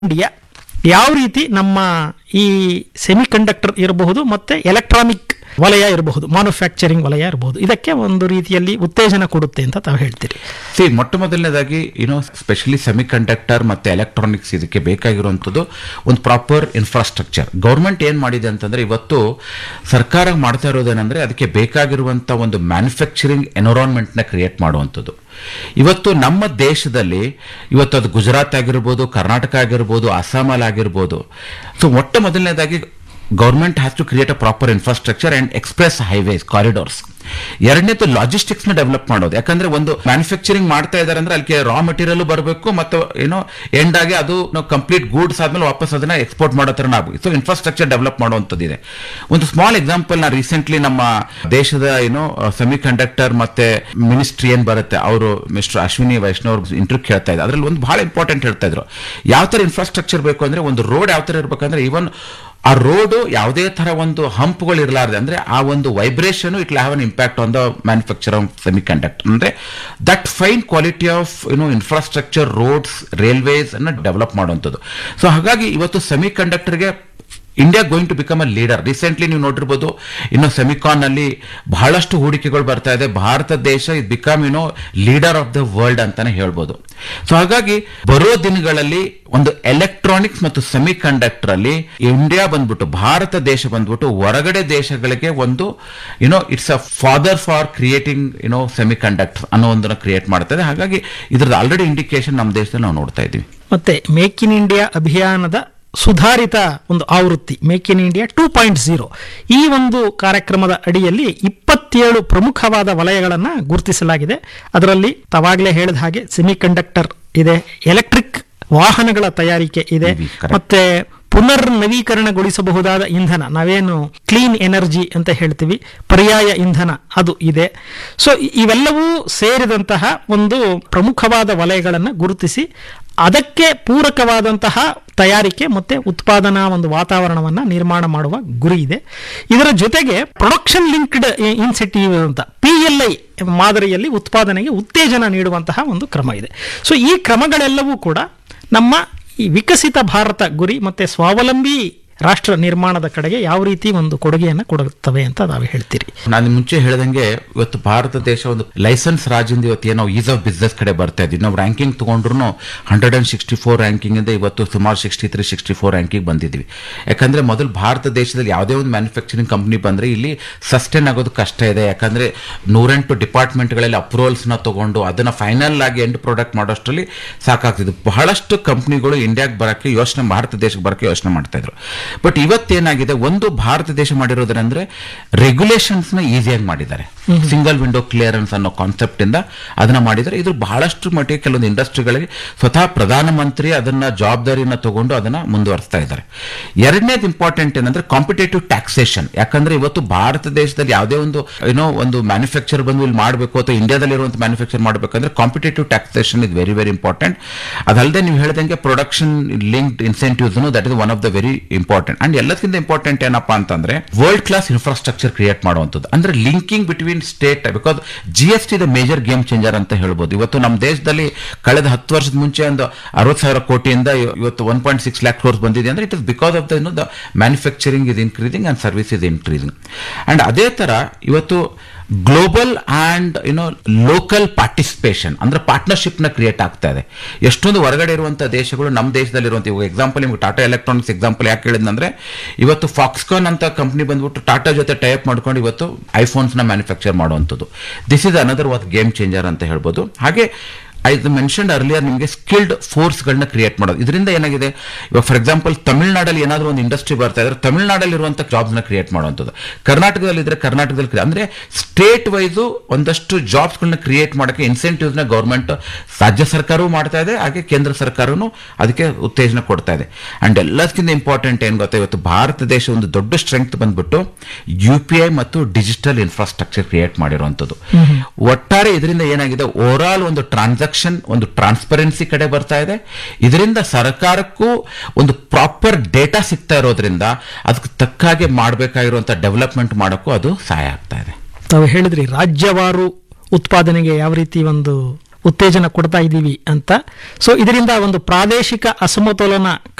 India ಯಾವ ರೀತಿ ನಮ್ಮ ಈ ಸೆಮಿ ಕಂಡಕ್ಟರ್ ಇರಬಹುದು ಮತ್ತೆ ಎಲೆಕ್ಟ್ರಾನಿಕ್ ವಲಯ ಇರಬಹುದು ಮ್ಯಾನುಫ್ಯಾಕ್ಚರಿಂಗ್ ವಲಯ ಇರಬಹುದು ಇದಕ್ಕೆ ಒಂದು ರೀತಿಯಲ್ಲಿ ಉತ್ತೇಜನ ಕೊಡುತ್ತೆ ಅಂತ ತಾವು ಹೇಳ್ತೀರಿ ಸಿ ಮೊಟ್ಟ ಮೊದಲನೇದಾಗಿ ಏನೋ ಸ್ಪೆಷಲಿ ಸೆಮಿ ಕಂಡಕ್ಟರ್ ಮತ್ತೆ ಎಲೆಕ್ಟ್ರಾನಿಕ್ಸ್ ಇದಕ್ಕೆ ಬೇಕಾಗಿರುವಂಥದ್ದು ಒಂದು ಪ್ರಾಪರ್ ಇನ್ಫ್ರಾಸ್ಟ್ರಕ್ಚರ್ ಗೌರ್ಮೆಂಟ್ ಏನು ಮಾಡಿದೆ ಅಂತಂದ್ರೆ ಇವತ್ತು ಸರ್ಕಾರ ಮಾಡ್ತಾ ಇರೋದೇನೆಂದ್ರೆ ಅದಕ್ಕೆ ಬೇಕಾಗಿರುವಂಥ ಒಂದು ಮ್ಯಾನುಫ್ಯಾಕ್ಚರಿಂಗ್ ಎನ್ವಿರಾನ್ಮೆಂಟ್ನ ಕ್ರಿಯೇಟ್ ಮಾಡುವಂಥದ್ದು ಇವತ್ತು ನಮ್ಮ ದೇಶದಲ್ಲಿ ಇವತ್ತು ಅದು ಗುಜರಾತ್ ಆಗಿರ್ಬೋದು ಕರ್ನಾಟಕ ಆಗಿರ್ಬೋದು ಅಸ್ಸಾಮಲ್ಲಿ ಆಗಿರ್ಬೋದು ಸೊ ಮೊಟ್ಟ ಮೊದಲನೇದಾಗಿ government has to create a proper infrastructure and express highways corridors ಎರಡನೇದು ಲಾಜಿಸ್ಟಿಕ್ಸ್ ನ ಡೆವಲಪ್ ಮಾಡೋದು ಯಾಕಂದ್ರೆ ಒಂದು ಮ್ಯಾನುಫ್ಯಾಕ್ಚರಿಂಗ್ ಮಾಡ್ತಾ ಇದಾರೆ ಅಂದ್ರೆ ಅದಕ್ಕೆ ರಾ ಮೆಟೀರಿಯಲ್ ಬರಬೇಕು ಮತ್ತು ಏನೋ ಎಂಡ್ ಆಗಿ ಅದು ಕಂಪ್ಲೀಟ್ ಗೂಡ್ಸ್ ಆದ್ಮೇಲೆ ವಾಪಸ್ ಅದನ್ನ ಎಕ್ಸ್ಪೋರ್ಟ್ ಮಾಡೋ ತರ ನಾವು ಸೊ ಇನ್ಫ್ರಾಸ್ಟ್ರಕ್ಚರ್ ಡೆವಲಪ್ ಮಾಡುವಂಥದ್ದಿದೆ ಒಂದು ಸ್ಮಾಲ್ ಎಕ್ಸಾಂಪಲ್ ನಾ ರೀಸೆಂಟ್ಲಿ ನಮ್ಮ ದೇಶದ ಏನೋ ಸೆಮಿ ಕಂಡಕ್ಟರ್ ಮತ್ತೆ ಮಿನಿಸ್ಟ್ರಿ ಏನ್ ಬರುತ್ತೆ ಅವರು ಮಿಸ್ಟರ್ ಅಶ್ವಿನಿ ವೈಷ್ಣವ್ ಇಂಟರ್ವ್ಯೂ ಕೇಳ್ತಾ ಇದ್ದಾರೆ ಅದ್ರಲ್ಲಿ ಒಂದು ಬಹಳ ಇಂಪಾರ್ಟೆಂಟ್ ಹೇಳ್ತಾ ಇದ್ರು ಯಾವ ತರ ಇನ್ಫ್ರಾಸ್ಟ್ರಕ್ಚರ್ ಬೇಕು ಅಂದ್ರೆ ಒಂದು ರೋಡ್ ಯಾವ ತರ ಇರ್ಬೇಕಂದ್ರೆ ಈವನ್ ಆ ರೋಡು ಯಾವುದೇ ತರ ಒಂದು ಹಂಪ್ಗಳು ಇರಲಾರ್ದೆ ಅಂದ್ರೆ ಆ ಒಂದು vibration it have an impact on the manufacture of semi conductor ಅಂದ್ರೆ that fine quality of you know infrastructure roads railways ಅನ್ನ ಡೆವಲಪ್ ಮಾಡುವಂಥದ್ದು ಸೊ ಹಾಗಾಗಿ ಇವತ್ತು ಸೆಮಿ ಕಂಡಕ್ಟರ್ಗೆ India going to become a leader recently ನೀವು ನೋಡಿರ್ಬೋದು ಇನ್ನು ಸೆಮಿಕಾನ್ ನಲ್ಲಿ ಬಹಳಷ್ಟು ಹೂಡಿಕೆಗಳು ಬರ್ತಾ ಇದೆ ಭಾರತ ದೇಶ ಇದ್ become you know leader of the world ಅಂತಾನೆ ಹೇಳ್ಬೋದು ಸೊ ಹಾಗಾಗಿ ಬರೋ ದಿನಗಳಲ್ಲಿ ಒಂದು ಎಲೆಕ್ಟ್ರಾನಿಕ್ಸ್ ಮತ್ತು ಸೆಮಿ ಕಂಡಕ್ಟರ್ ಅಲ್ಲಿ ಇಂಡಿಯಾ ಬಂದ್ಬಿಟ್ಟು ಭಾರತ ದೇಶ ಬಂದ್ಬಿಟ್ಟು ಹೊರಗಡೆ ದೇಶಗಳಿಗೆ ಒಂದು you know it's a father for creating you know semi conductor ಅನ್ನೋ ಒಂದನ್ನು ಕ್ರಿಯೇಟ್ ಮಾಡ್ತದೆ ಹಾಗಾಗಿ ಇದ್ರದ್ದು ಆಲ್ರೆಡಿ ಇಂಡಿಕೇಶನ್ ನಮ್ಮ ದೇಶದಲ್ಲಿ ನಾವು ನೋಡ್ತಾ ಇದ್ದೀವಿ ಮತ್ತೆ ಮೇಕ್ ಇನ್ ಇಂಡಿಯಾ ಅಭಿಯಾನದ ಸುಧಾರಿತ ಒಂದು ಆವೃತ್ತಿ make in India two point zero ಈ ಒಂದು ಕಾರ್ಯಕ್ರಮದ ಅಡಿಯಲ್ಲಿ ಇಪ್ಪತ್ತೇಳು ಪ್ರಮುಖವಾದ ವಲಯಗಳನ್ನು ಗುರುತಿಸಲಾಗಿದೆ ಅದರಲ್ಲಿ ತಾವಾಗಲೇ ಹೇಳಿದ ಹಾಗೆ ಸೆಮಿ ಕಂಡಕ್ಟರ್ ಇದೆ ಎಲೆಕ್ಟ್ರಿಕ್ ವಾಹನಗಳ ತಯಾರಿಕೆ ಇದೆ EV, correct. ಮತ್ತೆ ಪುನರ್ ನವೀಕರಣಗೊಳಿಸಬಹುದಾದ ಇಂಧನ ನಾವೇನು ಕ್ಲೀನ್ ಎನರ್ಜಿ ಅಂತ ಹೇಳ್ತೀವಿ ಪರ್ಯಾಯ ಇಂಧನ ಅದು ಇದೆ ಸೊ ಇವೆಲ್ಲವೂ ಸೇರಿದಂತಹ ಒಂದು ಪ್ರಮುಖವಾದ ವಲಯಗಳನ್ನು ಗುರುತಿಸಿ ಅದಕ್ಕೆ ಪೂರಕವಾದಂತಹ ತಯಾರಿಕೆ ಮತ್ತೆ ಉತ್ಪಾದನಾ ಒಂದು ವಾತಾವರಣವನ್ನ ನಿರ್ಮಾಣ ಮಾಡುವ ಗುರಿ ಇದೆ ಇದರ ಜೊತೆಗೆ ಪ್ರೊಡಕ್ಷನ್ ಲಿಂಕ್ಡ್ ಇನ್ಸೆಂಟಿವ್ ಅಂತ ಪಿ ಎಲ್ ಐ ಮಾದರಿಯಲ್ಲಿ ಉತ್ಪಾದನೆಗೆ ಉತ್ತೇಜನ ನೀಡುವಂತಹ ಒಂದು ಕ್ರಮ ಇದೆ ಸೊ ಈ ಕ್ರಮಗಳೆಲ್ಲವೂ ಕೂಡ ನಮ್ಮ ಈ ವಿಕಸಿತ ಭಾರತ ಗುರಿ ಮತ್ತೆ ಸ್ವಾವಲಂಬಿ ರಾಷ್ಟ್ರ ನಿರ್ಮಾಣದ ಕಡೆಗೆ ಯಾವ ರೀತಿ ಒಂದು ಕೊಡುಗೆಯನ್ನು ಕೊಡುತ್ತವೆ ಅಂತ ನಾವು ಹೇಳ್ತೀರಿ ನಾನು ಮುಂಚೆ ಹೇಳ್ದಂಗೆ ಇವತ್ತು ಭಾರತ ದೇಶ ಒಂದು ಲೈಸೆನ್ಸ್ ರಾಜ್ಯದಿಂದ ಇವತ್ತು ಏನೋ ಈಸ್ ಆಫ್ ಬಿಸ್ನೆಸ್ ಕಡೆ ಬರ್ತಾ ಇದ್ವಿ ನಾವು ರ್ಯಾಂಕಿಂಗ್ ತಗೊಂಡ್ರು hundred and sixty four ranking ಇಂದ ಇವತ್ತು ಸುಮಾರು sixty three sixty four ranking ಬಂದಿದ್ವಿ ಯಾಕಂದ್ರೆ ಮೊದಲು ಭಾರತ ದೇಶದಲ್ಲಿ ಯಾವುದೇ ಒಂದು ಮ್ಯಾನುಫ್ಯಾಕ್ಚರಿಂಗ್ ಕಂಪ್ನಿ ಬಂದ್ರೆ ಇಲ್ಲಿ ಸಸ್ಟೈನ್ ಆಗೋದು ಕಷ್ಟ ಇದೆ ಯಾಕಂದ್ರೆ ನೂರೆಂಟು ಡಿಪಾರ್ಟ್ಮೆಂಟ್ಗಳಲ್ಲಿ ಅಪ್ರೂವಲ್ಸ್ನ ತಗೊಂಡು ಅದನ್ನ ಫೈನಲ್ ಆಗಿ ಎಂಡ್ ಪ್ರಾಡಕ್ಟ್ ಮಾಡೋಷ್ಟರಲ್ಲಿ ಸಾಕಾಗ್ತಿದ್ದು ಬಹಳಷ್ಟು ಕಂಪ್ನಿಗಳು ಇಂಡಿಯಾಗೆ ಬರೋಕ್ಕೆ ಯೋಚನೆ ಭಾರತ ದೇಶಕ್ಕೆ ಬರೋಕ್ಕೆ ಯೋಚನೆ ಮಾಡ್ತಾ ಇದ್ರು ಬಟ್ ಇವತ್ತೇನಾಗಿದೆ ಒಂದು ಭಾರತ ದೇಶ ಮಾಡಿರೋದ್ರಂದ್ರೆ ರೆಗ್ಯುಲೇಷನ್ಸ್ ನ ಈಸಿಯಾಗಿ ಮಾಡಿದ್ದಾರೆ ಸಿಂಗಲ್ ವಿಂಡೋ ಕ್ಲಿಯರೆನ್ಸ್ ಅನ್ನೋ ಕಾನ್ಸೆಪ್ಟ್ ಇಂದ ಅದನ್ನ ಮಾಡಿದ್ದಾರೆ ಇದು ಬಹಳಷ್ಟು ಮಟ್ಟಿಗೆ ಕೆಲವೊಂದು ಇಂಡಸ್ಟ್ರಿಗಳಿಗೆ ಸ್ವತಃ ಪ್ರಧಾನಮಂತ್ರಿ ಅದನ್ನ ಜವಾಬ್ದಾರಿಯನ್ನ ತಗೊಂಡು ಅದನ್ನ ಮುಂದುವರಿಸ್ತಾ ಇದ್ದಾರೆ ಎರಡನೇದು ಇಂಪಾರ್ಟೆಂಟ್ ಏನಂದ್ರೆ ಕಾಂಪಿಟೇಟಿವ್ ಟ್ಯಾಕ್ಸೇಷನ್ ಯಾಕಂದ್ರೆ ಇವತ್ತು ಭಾರತ ದೇಶದಲ್ಲಿ ಯಾವುದೇ ಒಂದು ಏನೋ ಒಂದು ಮ್ಯಾನುಫ್ಯಾಕ್ಚರ್ ಬಂದು ಇಲ್ಲಿ ಮಾಡಬೇಕು ಅಥವಾ ಇಂಡಿಯಾದಲ್ಲಿರುವಂತ ಮ್ಯಾನುಫ್ಯಾಕ್ಚರ್ ಮಾಡಬೇಕಂದ್ರೆ competitive taxation is very very important ಅದಲ್ಲದೆ ನೀವು ಹೇಳ್ದಂಗೆ production linked incentives that is one of the very important and ಎಲ್ಲದಕ್ಕಿಂತ ಇಂಪಾರ್ಟೆಂಟ್ ಏನಪ್ಪಾ ಅಂತಂದ್ರೆ ವರ್ಲ್ಡ್ ಕ್ಲಾಸ್ ಇನ್ಫ್ರಾಸ್ಟ್ರಕ್ಚರ್ ಕ್ರಿಯೇಟ್ ಮಾಡುವಂಥದ್ದು ಅಂದ್ರೆ linking between state because G S T the major game changer ಅಂತ ಹೇಳ್ಬೋದು ಇವತ್ತು ನಮ್ಮ ದೇಶದಲ್ಲಿ ಕಳೆದ ಹತ್ತು ವರ್ಷದ ಮುಂಚೆ ಒಂದು ಅರವತ್ತು ಸಾವಿರ ಕೋಟಿಯಿಂದ ಇವ- ಇವತ್ತು one point six lakh crores ಬಂದಿದೆ ಅಂದ್ರೆ it is because of the the manufacturing is increasing and service is increasing and ಅದೇ ತರ ಇವತ್ತು global and you know local participation ಅಂದ್ರೆ ಪಾರ್ಟ್ನರ್ಶಿಪ್ ನ ಕ್ರಿಯೇಟ್ ಆಗ್ತಾ ಇದೆ ಎಷ್ಟೊಂದು ಹೊರಗಡೆ ಇರುವಂತಹ ದೇಶಗಳು ನಮ್ಮ ದೇಶದಲ್ಲಿರುವಂತ ಇವಾಗ ಎಕ್ಸಾಂಪಲ್ ನಿಮ್ಗೆ ಟಾಟಾ ಎಲೆಕ್ಟ್ರಾನಿಕ್ಸ್ ಎಕ್ಸಾಂಪಲ್ ಯಾಕೆ ಹೇಳಿದ್ನಂದ್ರೆ ಇವತ್ತು ಫಾಕ್ಸ್ಕಾನ್ ಅಂತ ಕಂಪ್ನಿ ಬಂದ್ಬಿಟ್ಟು ಟಾಟಾ ಜೊತೆ ಟೈಪ್ ಮಾಡ್ಕೊಂಡು ಇವತ್ತು ಐಫೋನ್ಸ್ ನ ಮ್ಯಾನುಫ್ಯಾಕ್ಚರ್ ಮಾಡುವಂಥದ್ದು this is another what game changer ಅಂತ ಹೇಳ್ಬೋದು ಹಾಗೆ ಐ ಮೆನ್ಷನ್ ಅರ್ಲಿಯರ್ ನಿಮಗೆ ಸ್ಕಿಲ್ಡ್ ಫೋರ್ಸ್ಗಳನ್ನ ಕ್ರಿಯೇಟ್ ಮಾಡೋದು ಇದರಿಂದ ಏನಾಗಿದೆ ಇವಾಗ ಫಾರ್ ಎಕ್ಸಾಂಪಲ್ ತಮಿಳ್ನಾಡಲ್ಲಿ ಏನಾದರೂ ಒಂದು ಇಂಡಸ್ಟ್ರಿ ಬರ್ತಾ ಇದ್ರೆ ತಮಿಳ್ನಾಡಲ್ಲಿ ಇರುವಂಥ ಜಾಬ್ಸ್ನ ಕ್ರಿಯೇಟ್ ಮಾಡುವಂಥದ್ದು ಕರ್ನಾಟಕದಲ್ಲಿ ಇದ್ರೆ ಕರ್ನಾಟಕದಲ್ಲಿ ಕ್ರಿಯೇ- ಅಂದ್ರೆ ಸ್ಟೇಟ್ ವೈಸು ಒಂದಷ್ಟು ಜಾಬ್ಸ್ಗಳನ್ನ ಕ್ರಿಯೇಟ್ ಮಾಡೋಕ್ಕೆ ಇನ್ಸೆಂಟಿವ್ಸ್ನ ಗೌರ್ಮೆಂಟ್ ರಾಜ್ಯ ಸರ್ಕಾರವೂ ಮಾಡ್ತಾ ಇದೆ ಹಾಗೆ ಕೇಂದ್ರ ಸರ್ಕಾರವೂ ಅದಕ್ಕೆ ಉತ್ತೇಜನ ಕೊಡ್ತಾ ಇದೆ ಅಂಡ್ ಎಲ್ಲದಕ್ಕಿಂತ ಇಂಪಾರ್ಟೆಂಟ್ ಏನು ಗೊತ್ತಾ ಇವತ್ತು ಭಾರತ ದೇಶ ಒಂದು ದೊಡ್ಡ ಸ್ಟ್ರೆಂತ್ ಬಂದ್ಬಿಟ್ಟು ಯು ಪಿ ಐ ಮತ್ತು ಡಿಜಿಟಲ್ ಇನ್ಫ್ರಾಸ್ಟ್ರಕ್ಚರ್ ಕ್ರಿಯೇಟ್ ಮಾಡಿರುವಂಥದ್ದು ಒಟ್ಟಾರೆ ಇದರಿಂದ ಏನಾಗಿದೆ ಓವರ್ ಆಲ್ ಒಂದು ಟ್ರಾನ್ಸಾಕ್ಷನ್ ಒಂದು ಟ್ರಾನ್ಸ್ಪರೆನ್ಸಿ ಕಡೆ ಬರ್ತಾ ಇದೆ ಇದರಿಂದ ಸರ್ಕಾರಕ್ಕೂ ಒಂದು ಪ್ರಾಪರ್ ಡೇಟಾ ಸಿಗ್ತಾ ಇರೋದ್ರಿಂದ ಅದಕ್ಕೆ ತಕ್ಕ ಹಾಗೆ ಮಾಡಬೇಕಾಗಿರುವಂಥ ಡೆವಲಪ್ಮೆಂಟ್ ಮಾಡೋಕ್ಕೂ ಅದು ಸಹಾಯ ಆಗ್ತಾ ಇದೆ ತಾವು ಹೇಳಿದ್ರಿ ರಾಜ್ಯವಾರು ಉತ್ಪಾದನೆಗೆ ಯಾವ ರೀತಿ ಒಂದು ಉತ್ತೇಜನ ಕೊಡ್ತಾ ಇದ್ದೀವಿ ಅಂತ ಸೊ ಇದರಿಂದ ಒಂದು ಪ್ರಾದೇಶಿಕ ಅಸಮತೋಲನ